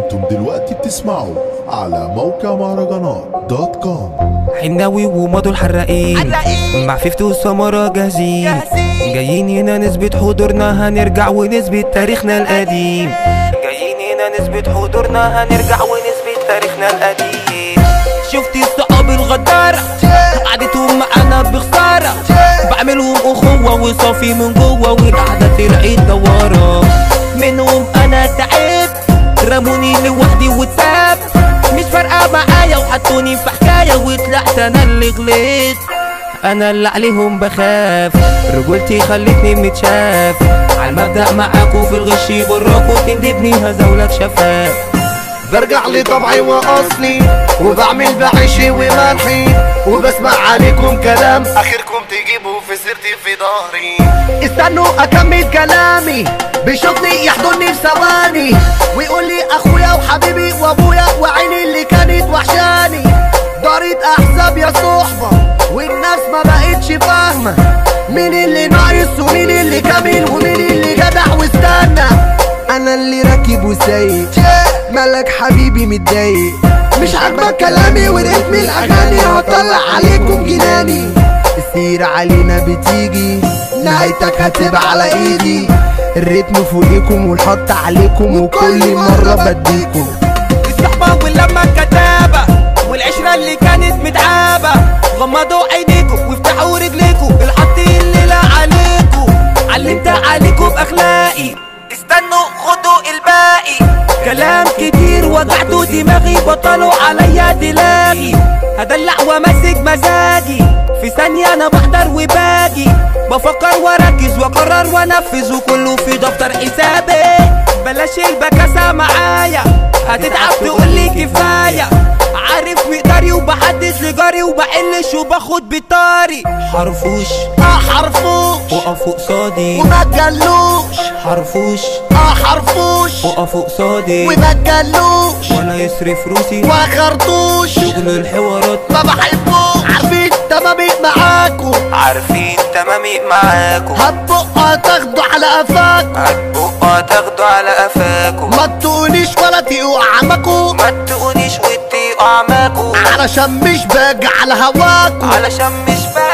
انتم دلوقتي بتسمعوا على موقع مهرجانات دوت كوم حناوي ومضوا الحراقين حراقين. مع فيفتي وسمرة جاهزين جاهزين. جايين هنا نثبت حضورنا هنرجع ونثبت تاريخنا القديم جايين هنا نثبت حضورنا هنرجع ونثبت تاريخنا القديم شفتي الصحاب الغدارة قعدتهم معانا بخسارة بعملهم أخوة وصافي من جوه والقعدة طلعت دوارة منهم أنا تعبت رموني لوحدي وتاب مش فارقة معايا وحطوني في حكاية وطلعت أنا اللي غلطت انا اللي عليهم بخاف رجولتي خلتني متشاف عالمبدأ معاكو في الغش براكو تندبني هزولك شفاف برجع لطبعي واصلي وبعمل بعيشي وملحي وبسمع عليكم كلام اخركم تجيبوا في سيرتي في ظهري استنوا اكمل كلامي بيشوفني يحضني في ثواني ويقول لي اخويا وحبيبي وابويا وعيني اللي كانت وحشاني دارت احزاب يا صحبه والناس ما بقتش فاهمه مين اللي ناقص ومين اللي كامل ومين اللي جدع واستنى انا اللي راكب وسايق مالك حبيبي متضايق مش عاجبك كلامي وريتم الاغاني هطلع عليكم جناني السيرة علينا بتيجي نهايتك هتبقى على ايدي الريتم فوقيكم والحط عليكم وكل مرة بديكم الصحبة واللمة الكتابة والعشرة اللي كانت متعابة غمضوا عينيكم وافتحوا رجليكم الحط اللي لا عليكم علمت عليكم اخلاقي استنوا خدوا الباقي كلام كتير وجعتوا دماغي بطلوا عليا دلاغي هدلع وامسك مزاجي في ثانية انا بحضر وباجي بفكر واركز واقرر وانفذ وكله في دفتر حسابي بلاش البكاسة معايا هتتعب تقولي كفاية عارف مقداري وبحدد لجاري وبحلش وباخد بطاري حرفوش اه حرفوش وقفوا قصادي وما تجلوش حرفوش اه حرفوش وقفوا قصادي وما تجلوش وانا يصرف روسي وخرطوش شغل الحوارات ما بحبوش عارفين تمامي معاكم عارفين تمامي معاكم هتبقوا تاخدوا على قفاكم هتبقوا تاخدوا على قفاكم ما تقوليش ولا تقوا عمكم ما تقوليش وتقوا عماكم علشان مش باجي على هواكم علشان مش